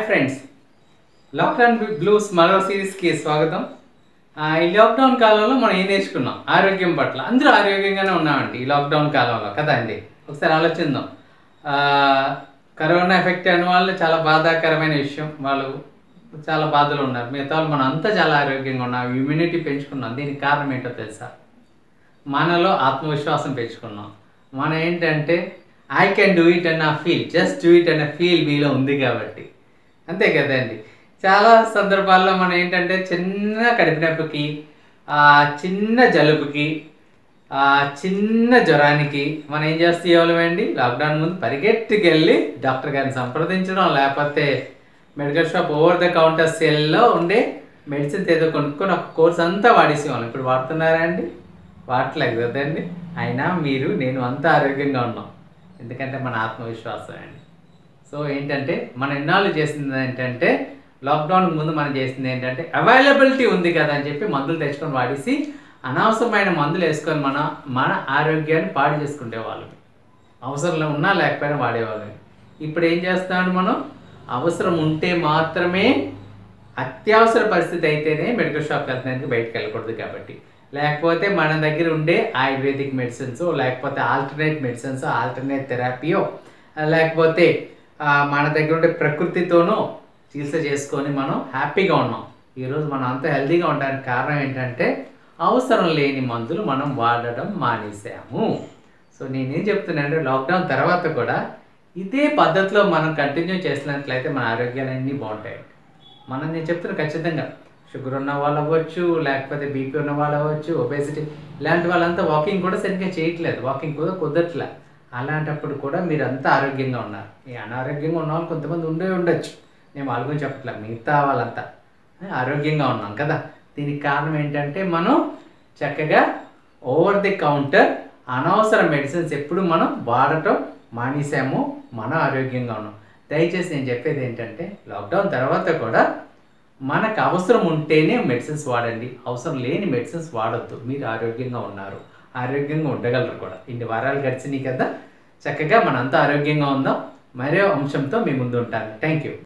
friends lockdown blues మరో సిరీస్కి స్వాగతం ఆ, ఈ లాక్డౌన్ కాలంలో మనం ఏం నేర్చుకున్నాం ఆరోగ్యం పట్ల అందరూ ఆరోగ్యంగానే ఉన్నామండి ఈ లాక్డౌన్ కాలంలో కదా అండి ఒకసారి ఆలోచిద్దాం ఆ, కరోనా ఎఫెక్ట్ అయిన వాళ్ళు చాలా బాధాకరమైన విషయం వాళ్ళు చాలా బాధలు ఉన్నారు మిగతా వాళ్ళు మనం అంతా చాలా ఆరోగ్యంగా ఉన్నాం ఇమ్యూనిటీ పెంచుకున్నాం దీనికి కారణం ఏంటో తెలుసా మనలో ఆత్మవిశ్వాసం పెంచుకున్నాం మనం ఏంటంటే ఐ కెన్ డూ ఇట్ అన్న ఫీల్ జస్ట్ డూ ఇట్ అన్న ఫీల్ మీలో ఉంది కాబట్టి అంతే కదండి చాలా సందర్భాల్లో మనం ఏంటంటే చిన్న కడుపు నొప్పికి ఆ చిన్న జలుబుకి ఆ చిన్న జ్వరానికి మనం ఏం చేస్తే ఇవ్వాలండి లాక్డౌన్ ముందు పరిగెత్తుకెళ్ళి డాక్టర్ గారిని సంప్రదించడం లేకపోతే medical shop over the counter సెల్లో ఉండే మెడిసిన్స్ ఏదో కొనుక్కొని ఒక కోర్స్ అంతా వాడేసేవాళ్ళం ఇప్పుడు వాడుతున్నారా అండి వాడట్లేదు కదండి అయినా మీరు నేను అంతా ఆరోగ్యంగా ఉన్నాం ఎందుకంటే మన ఆత్మవిశ్వాసం అండి సో ఏంటంటే మనం ఎన్నాళ్ళు చేసింది ఏంటంటే లాక్డౌన్ ముందు మనం చేసింది ఏంటంటే అవైలబిలిటీ ఉంది కదా అని చెప్పి మందులు తెచ్చుకొని వాడేసి అనవసరమైన మందులు వేసుకొని మన మన ఆరోగ్యాన్ని పాడు చేసుకునే వాళ్ళం అవసరం ఉన్నా లేకపోయినా వాడేవాళ్ళం ఇప్పుడు ఏం చేస్తాడు మనం అవసరం ఉంటే మాత్రమే అత్యవసర పరిస్థితి అయితేనే మెడికల్ షాప్కి వెళ్తానికి బయటకు వెళ్ళకూడదు కాబట్టి లేకపోతే మన దగ్గర ఉండే ఆయుర్వేదిక్ మెడిసిన్స్ లేకపోతే ఆల్టర్నేట్ మెడిసిన్స్ ఆల్టర్నేట్ థెరపీయో లేకపోతే ఆ, మన దగ్గర ఉండే ప్రకృతితోనూ చికిత్స చేసుకొని మనం హ్యాపీగా ఉన్నాం ఈరోజు మనం అంత హెల్తీగా ఉండడానికి కారణం ఏంటంటే అవసరం లేని మందులు మనం వాడడం మానేసాము సో నేనేం చెప్తున్నానంటే లాక్డౌన్ తర్వాత కూడా ఇదే పద్ధతిలో మనం కంటిన్యూ చేసినట్లయితే మన ఆరోగ్యాలన్నీ బాగుంటాయి మనం నేను చెప్తున్నా ఖచ్చితంగా షుగర్ ఉన్న వాళ్ళు అవ్వచ్చు లేకపోతే బీపీ ఉన్న వాళ్ళు అవ్వచ్చు ఒబేసిటీ ఇలాంటి వాళ్ళంతా వాకింగ్ కూడా సరిగ్గా చేయట్లేదు వాకింగ్ కూడా కుదరట్లే అలాంటప్పుడు కూడా మీరు అంతా ఆరోగ్యంగా ఉన్నారు ఈ అనారోగ్యంగా ఉన్న వాళ్ళు కొంతమంది ఉండే ఉండొచ్చు నేను వాళ్ళ గురించి చెప్పట్లేదు మిగతా వాళ్ళంతా ఆ, ఆరోగ్యంగా ఉన్నాం కదా దీనికి కారణం ఏంటంటే మనం చక్కగా ఓవర్ ది కౌంటర్ అనవసర మెడిసిన్స్ ఎప్పుడు మనం వాడటం మానేసాము మనం ఆరోగ్యంగా ఉన్నాం దయచేసి నేను చెప్పేది ఏంటంటే లాక్డౌన్ తర్వాత కూడా మనకు అవసరం ఉంటేనే మెడిసిన్స్ వాడండి అవసరం లేని మెడిసిన్స్ వాడొద్దు మీరు ఆరోగ్యంగా ఉన్నారు ఆరోగ్యంగా ఉండగలరు కూడా ఇన్ని వారాలు గడిచినాయి కదా చక్కగా మనంతా ఆరోగ్యంగా ఉందాం మరో అంశంతో మీ ముందు ఉంటాను థ్యాంక్ యూ